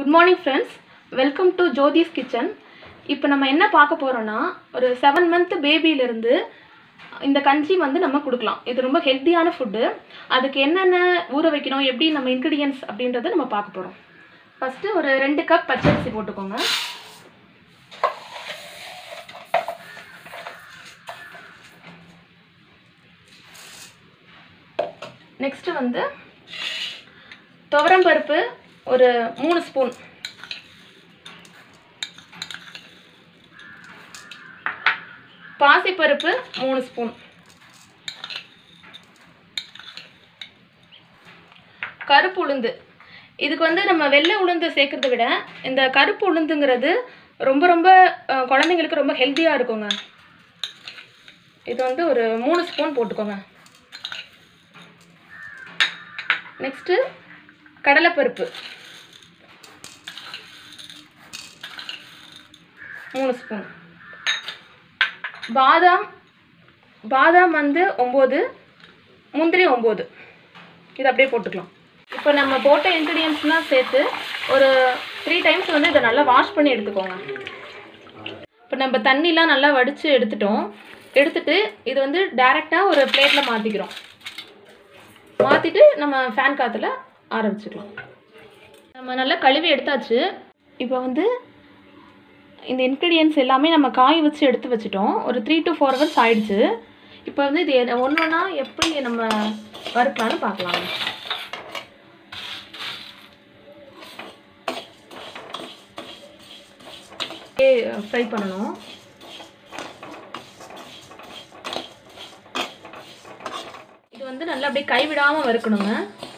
good morning friends welcome to Jothi's kitchen இப்போ நம்ம என்ன பார்க்க போகிறோன்னா ஒரு செவன் மந்த் பேபியிலேருந்து இந்த கஞ்சி வந்து நம்ம கொடுக்கலாம் இது ரொம்ப ஹெல்த்தியான ஃபுட்டு அதுக்கு என்னென்ன ஊற வைக்கணும் எப்படி நம்ம இன்க்ரீடியன்ஸ் அப்படின்றத நம்ம பார்க்க போகிறோம் ஃபஸ்ட்டு ஒரு ரெண்டு கப் பச்சரிசி போட்டுக்கோங்க நெக்ஸ்ட்டு வந்து துவரம்பருப்பு ஒரு மூணு ஸ்பூன் பாசிப்பருப்பு மூணு ஸ்பூன் கருப்பு உளுந்து இதுக்கு வந்து நம்ம வெள்ளை உளுந்து சேர்க்கறத விட இந்த கருப்பு உளுந்துங்கிறது ரொம்ப ரொம்ப அஹ், குழந்தைங்களுக்கு ரொம்ப ஹெல்த்தியாக இருக்குங்க இது வந்து ஒரு மூணு ஸ்பூன் போட்டுக்கோங்க நெக்ஸ்ட்டு கடலைப்பருப்பு மூணு ஸ்பூன் பாதாம் பாதாம் வந்து ஒம்பது முந்திரி ஒம்பது இது அப்படியே போட்டுக்கலாம் இப்போ நம்ம போட்ட இன்க்ரீடியன்ஸ்லாம் சேர்த்து ஒரு த்ரீ டைம்ஸ் வந்து இதை நல்லா வாஷ் பண்ணி எடுத்துக்கோங்க இப்போ நம்ம தண்ணிலாம் நல்லா வடித்து எடுத்துட்டோம் எடுத்துட்டு இது வந்து டைரெக்டாக ஒரு பிளேட்டில் மாற்றிக்கிறோம் மாற்றிட்டு நம்ம ஃபேன் காற்றுல ஆரம்பிச்சுக்கலாம் நம்ம நல்லா கழுவி எடுத்தாச்சு இப்போ வந்து இந்த இன்க்ரீடியன்ஸ் எல்லாமே நம்ம காய வச்சு எடுத்து வச்சுட்டோம் ஒரு த்ரீ டு ஃபோர் ஹவர்ஸ் ஆயிடுச்சு இப்போ வந்து இது ஒன்று ஒன்றா எப்படி நம்ம வறுக்கலாம்னு பார்க்கலாம் ஃப்ரை பண்ணணும் இது வந்து நல்லா அப்படியே கைவிடாமல் வறுக்கணுங்க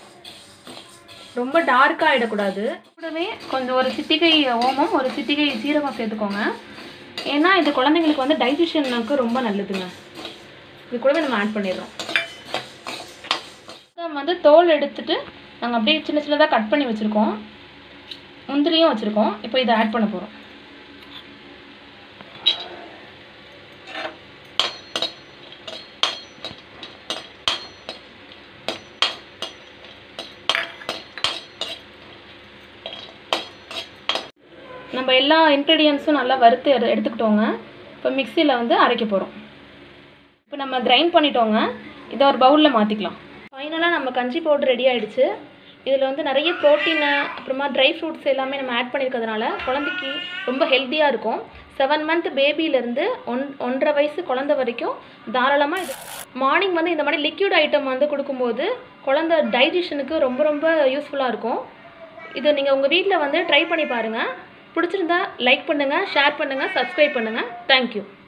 ரொம்ப டார்க்காக ஆகிடக்கூடாது கூடவே கொஞ்சம் ஒரு சிட்டிகை ஓமம் ஒரு சிட்டிகை சீரகம் சேர்த்துக்கோங்க ஏன்னா இது குழந்தைங்களுக்கு வந்து டைஜஷனுக்கு ரொம்ப நல்லதுங்க இது கூடவே நம்ம ஆட் பண்ணிடுறோம் நம்ம வந்து தோல் எடுத்துட்டு நாங்கள் அப்படியே சின்ன சின்னதாக கட் பண்ணி வச்சுருக்கோம் முந்திரியும் வச்சுருக்கோம் இப்போ இதை ஆட் பண்ண போகிறோம் நம்ம எல்லா இன்க்ரீடியன்ஸும் நல்லா வறுத்து எடு எடுத்துக்கிட்டோங்க இப்போ மிக்சியில் வந்து அரைக்க போகிறோம் இப்போ நம்ம கிரைண்ட் பண்ணிட்டோங்க இதை ஒரு பவுலில் மாற்றிக்கலாம் ஃபைனலாக நம்ம கஞ்சி பவுடர் ரெடி ஆயிடுச்சு இதில் வந்து நிறைய ப்ரோட்டீனு அப்புறமா ட்ரை ஃப்ரூட்ஸ் எல்லாமே நம்ம ஆட் பண்ணியிருக்கிறதுனால குழந்தைக்கு ரொம்ப ஹெல்த்தியாக இருக்கும் செவன் மந்த் பேபியிலேருந்து ஒன் ஒன்றரை வயசு குழந்தை வரைக்கும் தாராளமாக இது மார்னிங் வந்து இந்த மாதிரி லிக்யூட் ஐட்டம் வந்து கொடுக்கும்போது குழந்தை டைஜஷனுக்கு ரொம்ப ரொம்ப யூஸ்ஃபுல்லாக இருக்கும் இதை நீங்கள் உங்கள் வீட்டில் வந்து ட்ரை பண்ணி பாருங்கள் பிடிச்சிருந்தா லைக் பண்ணுங்கள் ஷேர் பண்ணுங்கள் சப்ஸ்கிரைப் பண்ணுங்கள் தேங்க்யூ